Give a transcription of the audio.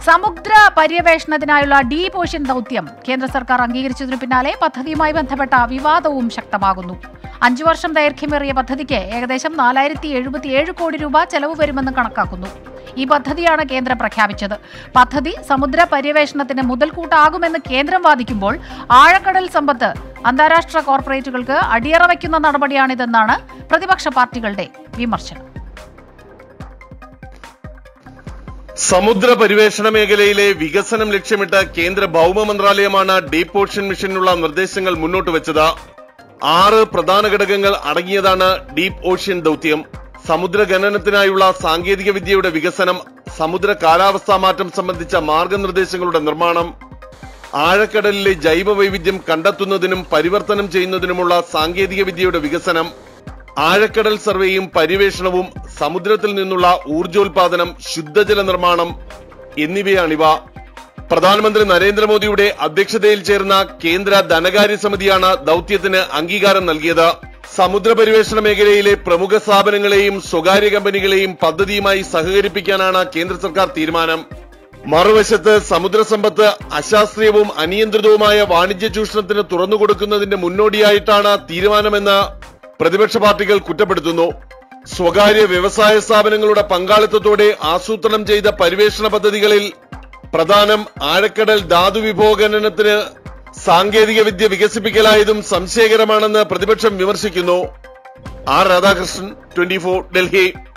സമുദ്ര പര്യവേഷണത്തിനായുള്ള deep ocean ദൗത്യം കേന്ദ്ര സർക്കാർ അംഗീകരിച്ചതിനു പിന്നാലെ പദ്ധതിയുമായി ബന്ധപ്പെട്ട വിവാദവും ശക്തമാകുന്നു അഞ്ചു വർഷം ദൈർഘ്യമേറിയ പദ്ധതിക്ക് ഏകദേശം നാലായിരത്തി എഴുപത്തിയേഴ് കോടി രൂപ ചെലവ് വരുമെന്ന് കണക്കാക്കുന്നു ഈ പദ്ധതിയാണ് കേന്ദ്രം പ്രഖ്യാപിച്ചത് പദ്ധതി സമുദ്ര പര്യവേഷണത്തിന് മുതൽക്കൂട്ടാകുമെന്ന് കേന്ദ്രം വാദിക്കുമ്പോൾ ആഴക്കടൽ സമ്പത്ത് അന്താരാഷ്ട്ര കോർപ്പറേറ്റുകൾക്ക് അടിയറ വയ്ക്കുന്ന നടപടിയാണിതെന്നാണ് പ്രതിപക്ഷ പാർട്ടികളുടെ വിമർശനം സമുദ്ര പരിവേഷണ മേഖലയിലെ വികസനം ലക്ഷ്യമിട്ട് കേന്ദ്ര ഭൗമ മന്ത്രാലയമാണ് ഡീപ് ഓഷ്യൻ മിഷനുള്ള നിർദ്ദേശങ്ങൾ മുന്നോട്ട് വെച്ചത് ആറ് പ്രധാന ഘടകങ്ങൾ അടങ്ങിയതാണ് ഡീപ് ഓഷ്യൻ ദൗത്യം സമുദ്ര ഖനനത്തിനായുള്ള സാങ്കേതിക വിദ്യയുടെ വികസനം സമുദ്ര കാലാവസ്ഥാ മാറ്റം സംബന്ധിച്ച മാർഗനിർദ്ദേശങ്ങളുടെ നിർമ്മാണം ആഴക്കടലിലെ ജൈവ വൈവിധ്യം കണ്ടെത്തുന്നതിനും പരിവർത്തനം ചെയ്യുന്നതിനുമുള്ള സാങ്കേതിക വിദ്യയുടെ വികസനം ആഴക്കടൽ സർവേയും പരിവേഷണവും സമുദ്രത്തിൽ നിന്നുള്ള ഊർജോൽപാദനം ശുദ്ധജല നിർമ്മാണം എന്നിവയാണിവ പ്രധാനമന്ത്രി നരേന്ദ്രമോദിയുടെ അധ്യക്ഷതയിൽ ചേർന്ന കേന്ദ്ര ധനകാര്യ സമിതിയാണ് ദൌത്യത്തിന് അംഗീകാരം നൽകിയത് സമുദ്ര പരിവേഷണ മേഖലയിലെ പ്രമുഖ സ്ഥാപനങ്ങളെയും സ്വകാര്യ കമ്പനികളെയും പദ്ധതിയുമായി സഹകരിപ്പിക്കാനാണ് കേന്ദ്ര സർക്കാർ തീരുമാനം മറുവശത്ത് സമുദ്ര സമ്പത്ത് അശാസ്ത്രീയവും അനിയന്ത്രിതവുമായ വാണിജ്യ ചൂഷണത്തിന് തുറന്നുകൊടുക്കുന്നതിന്റെ മുന്നോടിയായിട്ടാണ് തീരുമാനമെന്ന് പ്രതിപക്ഷ പാർട്ടികൾ കുറ്റപ്പെടുത്തുന്നു സ്വകാര്യ വ്യവസായ സ്ഥാപനങ്ങളുടെ പങ്കാളിത്തത്തോടെ ആസൂത്രണം ചെയ്ത പരിവേഷണ പദ്ധതികളിൽ പ്രധാനം ആഴക്കടൽ ധാതു വിഭോഗനത്തിന് സാങ്കേതിക വിദ്യ വികസിപ്പിക്കലായതും സംശയകരമാണെന്ന് പ്രതിപക്ഷം വിമർശിക്കുന്നു ആർ രാധാകൃഷ്ണൻ ട്വന്റി ഡൽഹി